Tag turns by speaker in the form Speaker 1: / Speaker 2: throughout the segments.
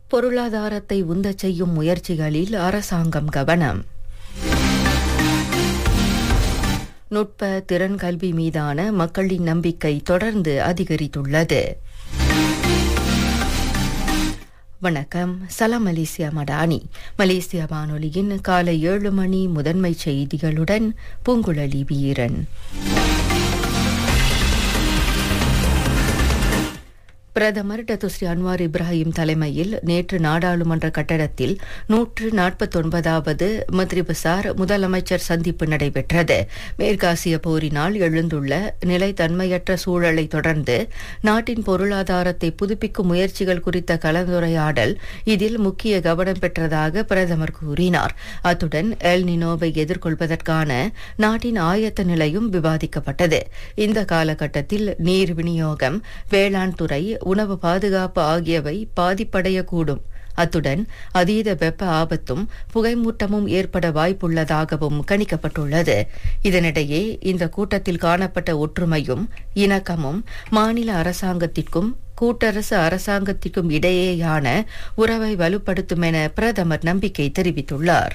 Speaker 1: பொருளாதாரத்தை உந்தச் செய்யும் முயற்சிகளில் அரசாங்கம் கவனம் நுட்ப திறன் கல்வி மீதான மக்களின் நம்பிக்கை தொடர்ந்து அதிகரித்துள்ளது வணக்கம் சலாம் மலேசியா மடானி மலேசியா வானொலியின் காலை ஏழு மணி முதன்மை செய்திகளுடன் பூங்குழலி வீரன் பிரதமர் டத்துஸ்ரீ அன்வார் இப்ராஹிம் தலைமையில் நேற்று நாடாளுமன்ற கட்டடத்தில் நூற்று நாற்பத்தொன்பதாவது மத்ரி பசார் முதலமைச்சர் சந்திப்பு நடைபெற்றது மேற்காசிய போரினால் எழுந்துள்ள நிலைத்தன்மையற்ற சூழலை தொடர்ந்து நாட்டின் பொருளாதாரத்தை புதுப்பிக்கும் முயற்சிகள் குறித்த கலந்துரையாடல் இதில் முக்கிய கவனம் பெற்றதாக பிரதமர் கூறினார் அத்துடன் எல் நினோவை எதிர்கொள்வதற்கான நாட்டின் ஆயத்த நிலையும் விவாதிக்கப்பட்டது இந்த காலகட்டத்தில் நீர் விநியோகம் வேளாண் துறை உணவு பாதுகாப்பு ஆகியவை பாதிப்படையக்கூடும் அத்துடன் அதீத வெப்ப ஆபத்தும் புகைமூட்டமும் ஏற்பட வாய்ப்புள்ளதாகவும் கணிக்கப்பட்டுள்ளது இதனிடையே இந்த கூட்டத்தில் காணப்பட்ட ஒற்றுமையும் இணக்கமும் மாநில அரசாங்கத்திற்கும் கூட்டரசு அரசாங்கத்திற்கும் இடையேயான உறவை வலுப்படுத்தும் என பிரதமர் நம்பிக்கை தெரிவித்துள்ளார்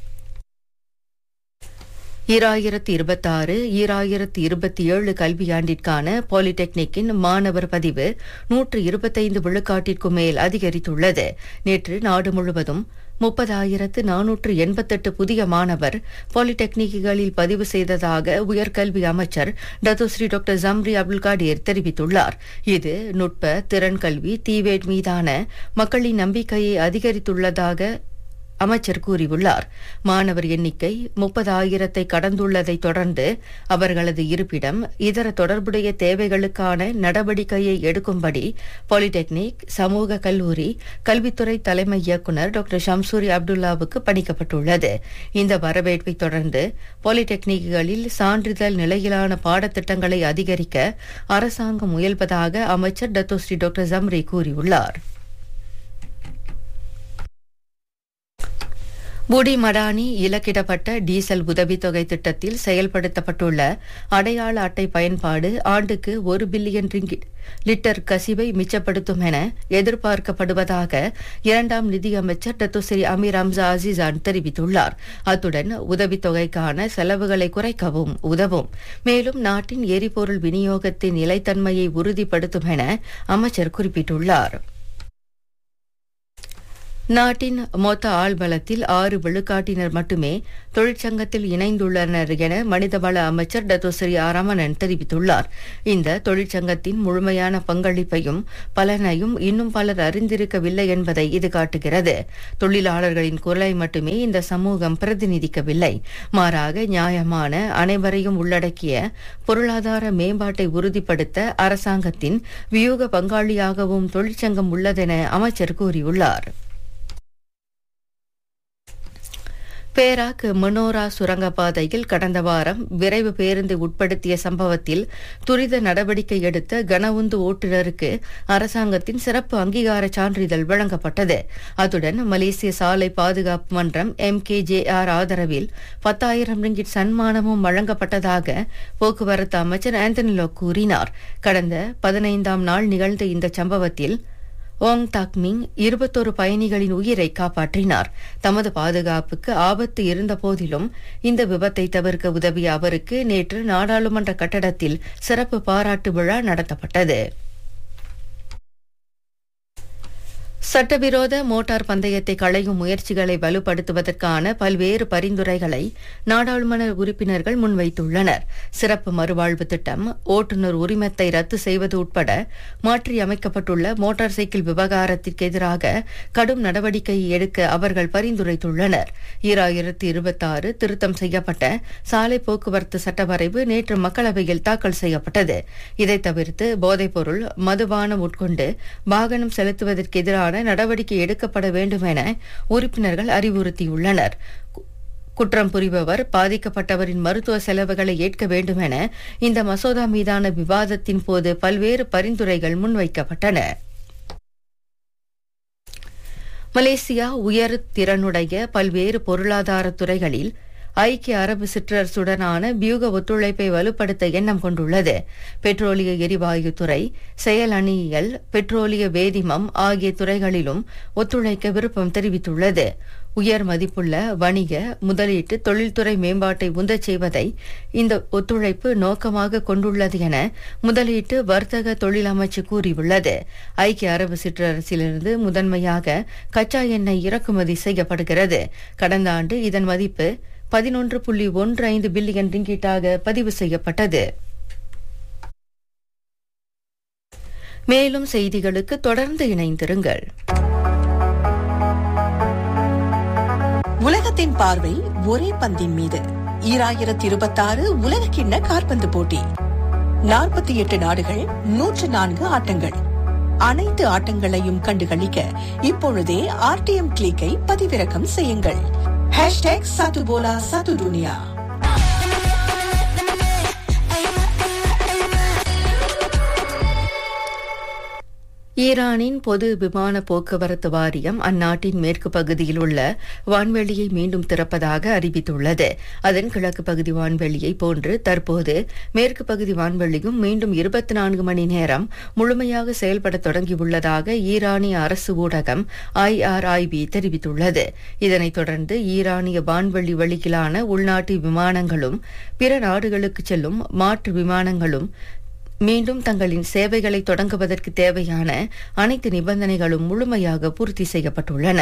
Speaker 1: ஈராயிரத்தி இருபத்தாறு ஈராயிரத்தி இருபத்தி ஏழு கல்வியாண்டிற்கான பாலிடெக்னிக்கின் மாணவர் பதிவு நூற்று இருபத்தைந்து விழுக்காட்டிற்கும் மேல் அதிகரித்துள்ளது நேற்று நாடு முழுவதும் முப்பதாயிரத்து நானூற்று எண்பத்தெட்டு புதிய மாணவர் பாலிடெக்னிக்குகளில் பதிவு செய்ததாக உயர்கல்வி அமைச்சர் Datuk Seri doctor Zambry Abdul Kadir தெரிவித்துள்ளார் இது நுட்ப திறன் கல்வி தீவேட் மீதான மக்களின் நம்பிக்கையை அதிகரித்துள்ளதாக அமைச்சர் கூறியுள்ளார் மாணவர் எண்ணிக்கை முப்பதாயிரத்தை கடந்துள்ளதை தொடர்ந்து அவர்களது இருப்பிடம் இதர தொடர்புடைய தேவைகளுக்கான நடவடிக்கையை எடுக்கும்படி பாலிடெக்னிக் சமூக கல்லூரி கல்வித்துறை தலைமை இயக்குநர் டாக்டர் ஷம்சூரி அப்துல்லாவுக்கு பணிக்கப்பட்டுள்ளது இந்த வரவேற்பை தொடர்ந்து பாலிடெக்னிக்குகளில் சான்றிதழ் நிலையிலான பாடத்திட்டங்களை அதிகரிக்க அரசாங்கம் முயல்வதாக அமைச்சர் டத்தோஸ்ரீ டாக்டர் ஜம்ரி கூறியுள்ளார் புடி மடானி இலக்கிடப்பட்ட டீசல் உதவித்தொகை திட்டத்தில் செயல்படுத்தப்பட்டுள்ள அடையாள அட்டை பயன்பாடு ஆண்டுக்கு ஒரு பில்லியன் ரிங்கிட் லிட்டர் கசிவை மிச்சப்படுத்தும் என எதிர்பார்க்கப்படுவதாக இரண்டாம் நிதியமைச்சர் டத்துஸ்ரீ அமீர் அம்சா அசிசான் தெரிவித்துள்ளார் அத்துடன் உதவித்தொகைக்கான செலவுகளை குறைக்கவும் உதவும் மேலும் நாட்டின் எரிபொருள் விநியோகத்தின் நிலைத்தன்மையை உறுதிப்படுத்தும் என அமைச்சர் குறிப்பிட்டுள்ளார் நாட்டின் மொத்த ஆள்பலத்தில் ஆறு விழுக்காட்டினர் மட்டுமே தொழிற்சங்கத்தில் இணைந்துள்ளனர் என மனிதவள அமைச்சர் டத்தோஸ்ரீ ரமணன் தெரிவித்துள்ளார் இந்த தொழிற்சங்கத்தின் முழுமையான பங்களிப்பையும் பலனையும் இன்னும் பலர் அறிந்திருக்கவில்லை என்பதை இது காட்டுகிறது தொழிலாளர்களின் குரலை மட்டுமே இந்த சமூகம் பிரதிநிதிக்கவில்லை மாறாக நியாயமான அனைவரையும் உள்ளடக்கிய பொருளாதார மேம்பாட்டை உறுதிப்படுத்த அரசாங்கத்தின் வியூக பங்காளியாகவும் தொழிற்சங்கம் உள்ளதென அமைச்சர் கூறியுள்ளார் பேராக் மனோரா சுரங்கப்பாதையில் கடந்த வாரம் விரைவு பேருந்து உட்படுத்திய சம்பவத்தில் துரித நடவடிக்கை எடுத்த கனவுந்து ஓட்டுநருக்கு அரசாங்கத்தின் சிறப்பு அங்கீகார சான்றிதழ் வழங்கப்பட்டது அத்துடன் மலேசிய சாலை பாதுகாப்பு மன்றம் எம் கே ஜே ஆர் ஆதரவில் பத்தாயிரம் ரிங்கிட் சன்மானமும் வழங்கப்பட்டதாக போக்குவரத்து அமைச்சர் ஆந்தனிலோ கூறினார் கடந்த பதினைந்தாம் நாள் நிகழ்ந்த இந்த சம்பவத்தில் ஓங் தாக்மிங் இருபத்தொரு பயணிகளின் உயிரை காப்பாற்றினார் தமது பாதுகாப்புக்கு ஆபத்து இருந்த போதிலும் இந்த விபத்தை தவிர்க்க உதவிய அவருக்கு நேற்று நாடாளுமன்ற கட்டடத்தில் சிறப்பு பாராட்டு விழா நடத்தப்பட்டது சட்டவிரோத மோட்டார் பந்தயத்தை களையும் முயற்சிகளை வலுப்படுத்துவதற்கான பல்வேறு பரிந்துரைகளை நாடாளுமன்ற உறுப்பினர்கள் முன்வைத்துள்ளனர் சிறப்பு மறுவாழ்வு திட்டம் ஓட்டுநர் உரிமத்தை ரத்து செய்வது உட்பட மாற்றியமைக்கப்பட்டுள்ள மோட்டார் சைக்கிள் விவகாரத்திற்கு எதிராக கடும் நடவடிக்கை எடுக்க அவர்கள் பரிந்துரைத்துள்ளனர் ஈராயிரத்தி இருபத்தாறு திருத்தம் செய்யப்பட்ட சாலை போக்குவரத்து சட்டவரைவு நேற்று மக்களவையில் தாக்கல் செய்யப்பட்டது இதை தவிர்த்து போதைப்பொருள் மதுபானம் உட்கொண்டு வாகனம் செலுத்துவதற்கு எதிரான நடவடிக்கை எடுக்கப்பட வேண்டும் என உறுப்பினர்கள் அறிவுறுத்தியுள்ளனர் குற்றம் புரிபவர் பாதிக்கப்பட்டவரின் மருத்துவ செலவுகளை ஏற்க வேண்டும் என இந்த மசோதா மீதான விவாதத்தின் போது பல்வேறு பரிந்துரைகள் முன்வைக்கப்பட்டன மலேசியா உயர் திறனுடைய பல்வேறு பொருளாதார துறைகளில் ஐக்கிய அரபு சிற்றரசுடனான வியூக ஒத்துழைப்பை வலுப்படுத்த எண்ணம் கொண்டுள்ளது பெட்ரோலிய எரிவாயு துறை செயல் அணியியல் பெட்ரோலிய வேதிமம் ஆகிய துறைகளிலும் ஒத்துழைக்க விருப்பம் தெரிவித்துள்ளது உயர் மதிப்புள்ள வணிக முதலீட்டு தொழில்துறை மேம்பாட்டை உந்தச் செய்வதை இந்த ஒத்துழைப்பு நோக்கமாக கொண்டுள்ளது என முதலீட்டு வர்த்தக தொழில் அமைச்சு கூறியுள்ளது ஐக்கிய அரபு சிற்றரசிலிருந்து முதன்மையாக கச்சா எண்ணெய் இறக்குமதி செய்யப்படுகிறது கடந்த ஆண்டு இதன் மதிப்பு பதினொன்று புள்ளி ஒன்று ஐந்து பில்லியன் ரிங்கீட்டாக பதிவு செய்யப்பட்டது மேலும் செய்திகளுக்கு தொடர்ந்து இணைந்திருங்கள்
Speaker 2: உலகத்தின் பார்வை ஒரே பந்தின் மீது ஈராயிரத்தி இருபத்தாறு உலக கிண்ண காற்பந்து போட்டி நாற்பத்தி எட்டு நாடுகள் நூற்று நான்கு ஆட்டங்கள் அனைத்து ஆட்டங்களையும் கண்டுகளிக்க இப்பொழுதே ஆர்டிஎம் கிளிக்கை பதிவிறக்கம் செய்யுங்கள் ஹேஷ்டேக் சத்துபோலா சத்து துனியா
Speaker 1: ஈரானின் பொது விமான போக்குவரத்து வாரியம் அந்நாட்டின் மேற்கு பகுதியில் உள்ள வான்வெளியை மீண்டும் திறப்பதாக அறிவித்துள்ளது அதன் கிழக்கு பகுதி வான்வெளியை போன்று தற்போது மேற்கு பகுதி வான்வெளியும் மீண்டும் இருபத்தி நான்கு மணி நேரம் முழுமையாக செயல்பட தொடங்கியுள்ளதாக ஈரானிய அரசு ஊடகம் ஐஆர்ஐபி தெரிவித்துள்ளது இதனைத் தொடர்ந்து ஈரானிய வான்வெளி வழியிலான உள்நாட்டு விமானங்களும் பிற நாடுகளுக்கு செல்லும் மாற்று விமானங்களும் மீண்டும் தங்களின் சேவைகளை தொடங்குவதற்கு தேவையான அனைத்து நிபந்தனைகளும் முழுமையாக பூர்த்தி செய்யப்பட்டுள்ளன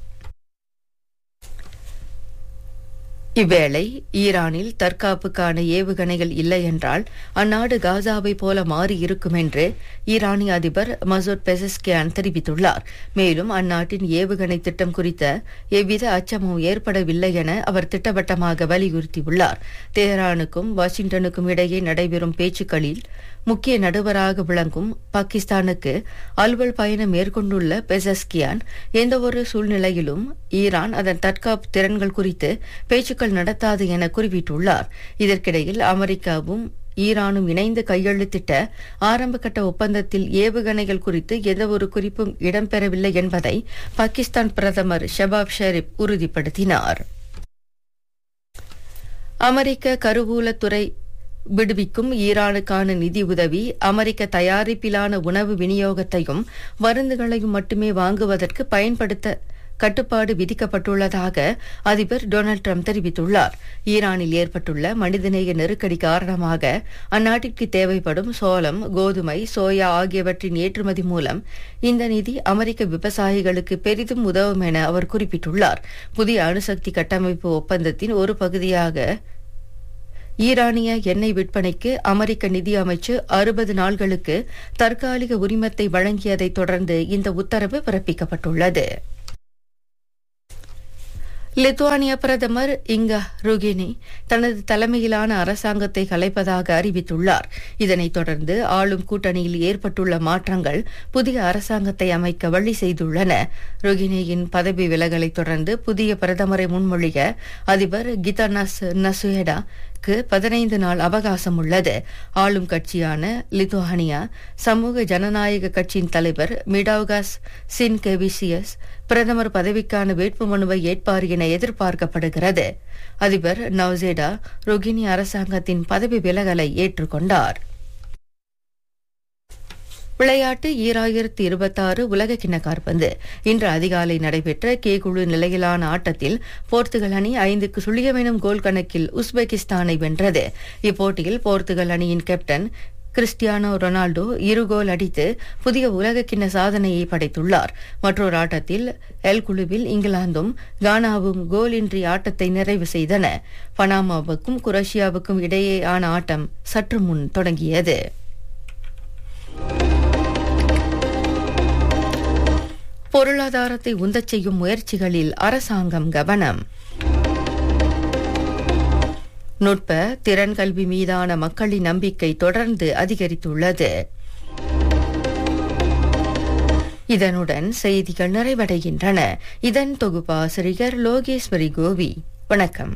Speaker 1: இவ்வேளை ஈரானில் தற்காப்புக்கான ஏவுகணைகள் இல்லை என்றால் அந்நாடு காசாவை போல மாறி இருக்கும் என்று ஈரானிய அதிபர் மசூத் பெசஸ்கியான் தெரிவித்துள்ளார் மேலும் அந்நாட்டின் ஏவுகணை திட்டம் குறித்த எவ்வித அச்சமும் ஏற்படவில்லை என அவர் திட்டவட்டமாக வலியுறுத்தியுள்ளார் தெஹரானுக்கும் வாஷிங்டனுக்கும் இடையே நடைபெறும் பேச்சுக்களில் முக்கிய நடுவராக விளங்கும் பாகிஸ்தானுக்கு அலுவல் பயணம் மேற்கொண்டுள்ள பெசஸ்கியான் எந்தவொரு சூழ்நிலையிலும் ஈரான் அதன் தற்காப்பு திறன்கள் குறித்து பேச்சுக்கள் நடத்தாது என குறிப்பிட்டுள்ளார் இதற்கிடையில் அமெரிக்காவும் ஈரானும் இணைந்து கையெழுத்திட்ட ஆரம்பகட்ட ஒப்பந்தத்தில் ஏவுகணைகள் குறித்து எந்தவொரு குறிப்பும் இடம்பெறவில்லை என்பதை பாகிஸ்தான் பிரதமர் ஷபாப் ஷெரீப் உறுதிப்படுத்தினார் அமெரிக்க கருவூலத்துறை விடுவிக்கும் ஈரானுக்கான நிதி உதவி அமெரிக்க தயாரிப்பிலான உணவு விநியோகத்தையும் மருந்துகளையும் மட்டுமே வாங்குவதற்கு பயன்படுத்த கட்டுப்பாடு விதிக்கப்பட்டுள்ளதாக அதிபர் டொனால்டு ட்ரம்ப் தெரிவித்துள்ளார் ஈரானில் ஏற்பட்டுள்ள மனிதநேய நெருக்கடி காரணமாக அந்நாட்டிற்கு தேவைப்படும் சோளம் கோதுமை சோயா ஆகியவற்றின் ஏற்றுமதி மூலம் இந்த நிதி அமெரிக்க விவசாயிகளுக்கு பெரிதும் உதவும் என அவர் குறிப்பிட்டுள்ளார் புதிய அணுசக்தி கட்டமைப்பு ஒப்பந்தத்தின் ஒரு பகுதியாக ஈரானிய எண்ணெய் விற்பனைக்கு அமெரிக்க நிதி அமைச்சு அறுபது நாள்களுக்கு தற்காலிக உரிமத்தை வழங்கியதைத் தொடர்ந்து இந்த உத்தரவு பிறப்பிக்கப்பட்டுள்ளது லித்துவானிய பிரதமர் இங்கா ருகினி தனது தலைமையிலான அரசாங்கத்தை கலைப்பதாக அறிவித்துள்ளார் இதனைத் தொடர்ந்து ஆளும் கூட்டணியில் ஏற்பட்டுள்ள மாற்றங்கள் புதிய அரசாங்கத்தை அமைக்க வழி செய்துள்ளன ருகினியின் பதவி விலகலைத் தொடர்ந்து புதிய பிரதமரை முன்மொழிய அதிபர் கிதனஸ் நசுயடா க்கு பதினைந்து நாள் அவகாசம் உள்ளது ஆளும் கட்சியான லித்துவானியா சமூக ஜனநாயக கட்சியின் தலைவர் மிடாவ்காஸ் சின் கெவிசியஸ் பிரதமர் பதவிக்கான வேட்புமனுவை ஏற்பார் என எதிர்பார்க்கப்படுகிறது அதிபர் நவ்சேடா ரோகினி அரசாங்கத்தின் பதவி விலகலை ஏற்றுக்கொண்டார் விளையாட்டு ஈராயிரத்தி இருபத்தாறு உலக கிண்ண காற்பந்து இன்று அதிகாலை நடைபெற்ற கே குழு நிலையிலான ஆட்டத்தில் போர்த்துகல் அணி ஐந்துக்கு சுழியமெனும் கோல் கணக்கில் உஸ்பெகிஸ்தானை வென்றது இப்போட்டியில் போர்த்துகல் அணியின் கேப்டன் கிறிஸ்டியானோ ரொனால்டோ இரு கோல் அடித்து புதிய உலக கிண்ண சாதனையை படைத்துள்ளார் மற்றொரு ஆட்டத்தில் எல் குழுவில் இங்கிலாந்தும் கானாவும் கோலின்றி ஆட்டத்தை நிறைவு செய்தன பனாமாவுக்கும் குரேஷியாவுக்கும் இடையேயான ஆட்டம் சற்று முன் தொடங்கியது பொருளாதாரத்தை உந்தச் செய்யும் முயற்சிகளில் அரசாங்கம் கவனம் நுட்ப திறன் கல்வி மீதான மக்களின் நம்பிக்கை தொடர்ந்து அதிகரித்துள்ளது இதனுடன் செய்திகள் நிறைவடைகின்றன இதன் தொகுப்பாசிரியர் லோகேஸ்வரி கோவி வணக்கம்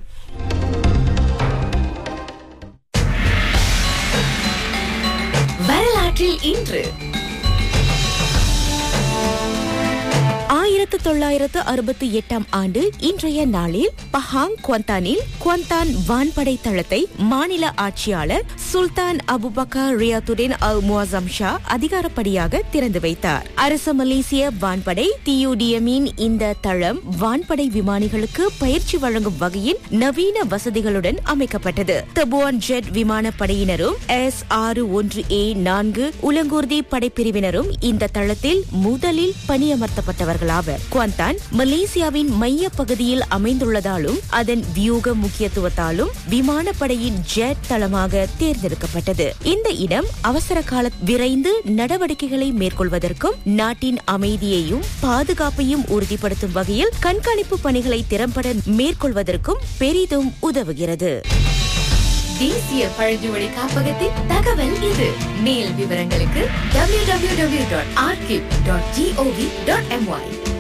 Speaker 3: வரலாற்றில் இன்று ஆயிரத்தி ஆயிரத்து தொள்ளாயிரத்து அறுபத்தி எட்டாம் ஆண்டு இன்றைய நாளில் பஹாங் குவந்தானில் குவந்தான் வான்படை தளத்தை மாநில ஆட்சியாளர் சுல்தான் அபுபக்கர் ரியாத்துடின் அல் முவாசம் ஷா அதிகாரப்படியாக திறந்து வைத்தார் அரச மலேசிய வான்படை டியூடிஎமின் இந்த தளம் வான்படை விமானிகளுக்கு பயிற்சி வழங்கும் வகையில் நவீன வசதிகளுடன் அமைக்கப்பட்டது தபுவான் ஜெட் விமானப்படையினரும் எஸ் ஆறு ஒன்று ஏ நான்கு உலங்கூர்தி படைப்பிரிவினரும் இந்த தளத்தில் முதலில் பணியமர்த்தப்பட்டவர்களாவர் குவாந்தான் மலேசியாவின் மைய பகுதியில் அமைந்துள்ளதாலும் அதன் வியூக முக்கியத்துவத்தாலும் விமானப்படையின் ஜெட் தளமாக தேர்ந்தெடுக்கப்பட்டது இந்த இடம் அவசர கால விரைந்து நடவடிக்கைகளை மேற்கொள்வதற்கும் நாட்டின் அமைதியையும் பாதுகாப்பையும் உறுதிப்படுத்தும் வகையில் கண்காணிப்பு பணிகளை திறம்பட மேற்கொள்வதற்கும் பெரிதும் உதவுகிறது
Speaker 4: தேசிய பழங்குடி காப்பகத்தின் தகவல் இது மேல் விவரங்களுக்கு www.archive.gov.my